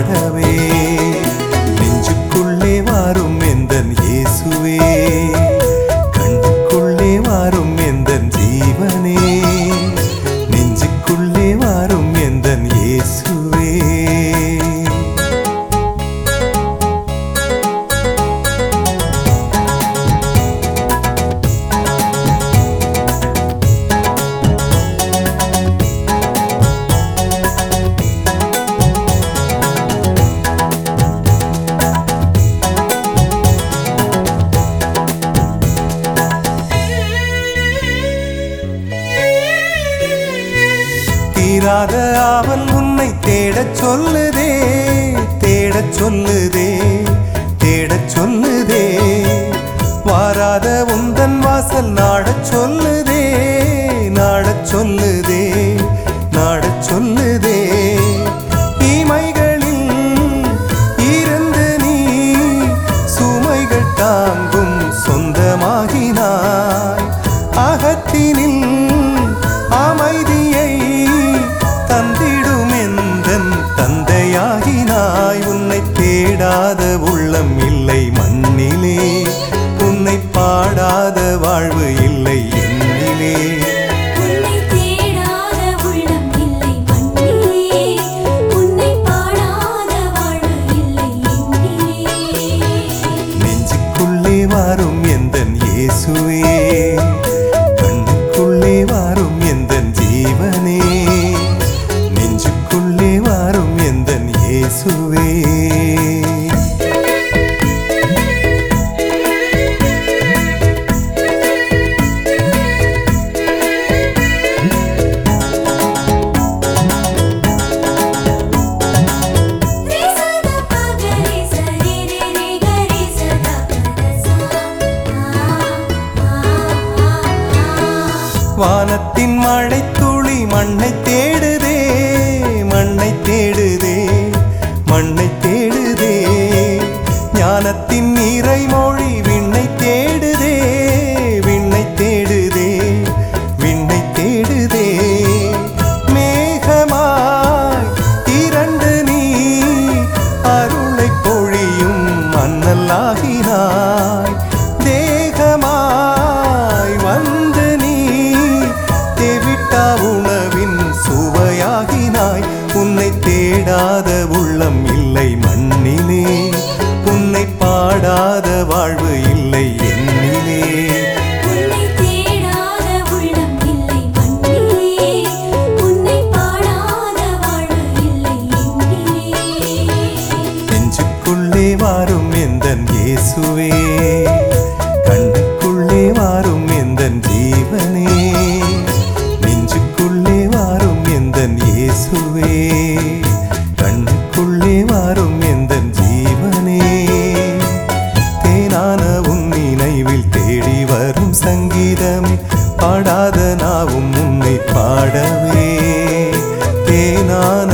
பாடவே நெஞ்சுக்குள்ளே வாரும் எந்தன் இயேசுவே கண்ணுக்குள்ளே வாரும் எந்தன் ஜீவனே நெஞ்சுக்குள்ளே வாரும் எந்தன் இயேசுவே தீராத ஆவல் உன்னை தேடச் சொல்லுதே தேடச் சொல்லுதே தேடச் சொல்லுதே வாராத உந்தன் வாசல் நாடச் சொல்லுதே நாடச் சொல்லுதே நாடச் சொல்லுதே இமைகளில் இருந்து நீ சுமைகள் தாங்கும் சொந்தமாகினாய் அகத்தினில் அமைதியை தந்திடும் எந்தன் தந்தையாகினாய் உன்னை தேடாத உள்ளம் இல்லை மண்ணிலே உன்னை பாடாத வாழ்வு இல்லை என்னிலே உன்னை தேடாத உள்ளம் இல்லை மண்ணிலே உன்னை பாடாத வாழ்வு இல்லை என்னிலே நெஞ்சுக்குள்ளே வாரும் எந்தன் இயேசுவே கண்ணுக்குள்ளே வாரும் எந்தன் ஜீவனே நெஞ்சுக்குள்ளே வாரும் எந்தன் இயேசுவே ரே சதா பகரே சரி ரே ரே கரி சதா பதசா ஆ ஆ ஆ வானத்தின் மழை துளி மண்ணை தேடுதே மண்ணை தேடுதே மண்ணை தேடுதே ஞானத்தின் நீரை மொழி விண்ணை தேடுதே விண்ணை தேடுதே விண்ணை தேடுதே மேகமாய் இரண்டு நீ அருளை பொழியும் மன்னலாகினாய் தேகமாய் வந்து நீ தேவிட்டா உணவின் சுவையாகினாய் உன்னை தேடாத உள்ளம் இல்லை மண்ணிலே உன்னை பாடாத வாழ்வு இல்லை என்னிலே உன்னை தேடாத உள்ளம் இல்லை மண்ணிலே உன்னை பாடாத வாழ்வு இல்லை என்னிலே நெஞ்சுக்குள்ளே வாரும் எந்தன் இயேசுவே கண்ணுக்குள்ளே வாரும் எந்தன் ஜீவனே நெஞ்சுக்குள்ளே வாரும் எந்தன் இயேசுவே கண்ணுக்குள்ளே வாரும் எந்தன் ஜீவனே தேனான உன் நினைவில் தேடி வரும் சங்கீதமே பாடாத நாவும் உன்னை பாடவே தேனான